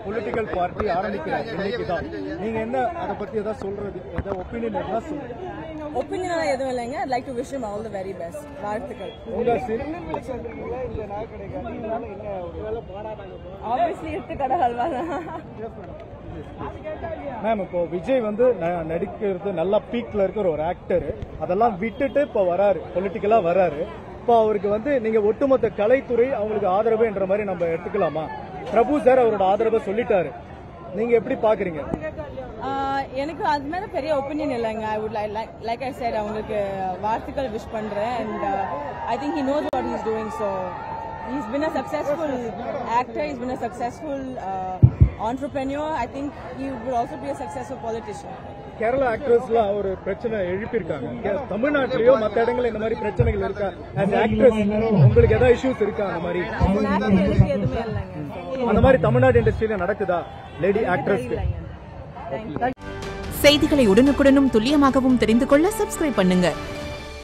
political party ஆரம்பிக்கிறாங்க இன்னைக்கு தான் நீங்க என்ன அதை பத்தி ஏதாவது சொல்றது ஏதாவது ஒப்பீனியன் இருந்தா சொல்லுங்க ஒப்பீனியன் எதுவும் இல்லைங்க I like to wish him all the very best வாழ்த்துக்கள் உங்க சி- ஆப்வியஸ்லி இட்டு கடை ஹல்வா மேம் இப்போ விஜய் வந்து ந- நடிக்கிறது நல்லா பீக்ல இருக்கிற ஒரு ஆக்டர் அதெல்லாம் விட்டுட்டு இப்போ வராரு பொலிட்டிக்கலா வராரு இப்போ அவருக்கு வந்து நீங்க ஒட்டுமொத்த கலைத்துறை அவங்களுக்கு ஆதரவுன்ற மாதிரி நம்ம எடுத்துக்கலாமா பிரபு சார் அவரோட ஆதரவை சொல்லிட்டாரு நீங்க எப்படி பாக்குறீங்க எனக்கு அது மேல பெரிய ஒப்பீனியன் இல்லைங்க I would like like I said அவங்களுக்கு வாழ்த்துக்கள் விஷ் பண்றேன் and I think he knows what is doing so he's been a successful actor he's been a successful uh, entrepreneur i think he will also be a successful politician Kerala ஆக்ட்ரஸ்லாம் ஒரு பிரச்சனை எழுப்பியிருக்காங்க K- தமிழ்நாட்டிலயோ மத்த இடங்கள்ல இந்த மாதிரி பிரச்சனைகள் இருக்கா as ஆக்ட்ரஸ் உங்களுக்கு ஏதாவது இஷ்யூஸ் இருக்கா அந்த மாதிரி As an actor, எனக்கு எதுவுமே இல்லைங்க அந்த மாதிரி தமிழ்நாடு இண்டஸ்ட்ரியில நடக்குதா லேடி ஆக்ட்ரஸ்க்கு இல்லைங்க தேங்க்யூ செய்திகளை உடனுக்குடனும் துல்லியமாகவும் தெரிந்து கொள்ள சப்ஸ்கிரைப் பண்ணுங்க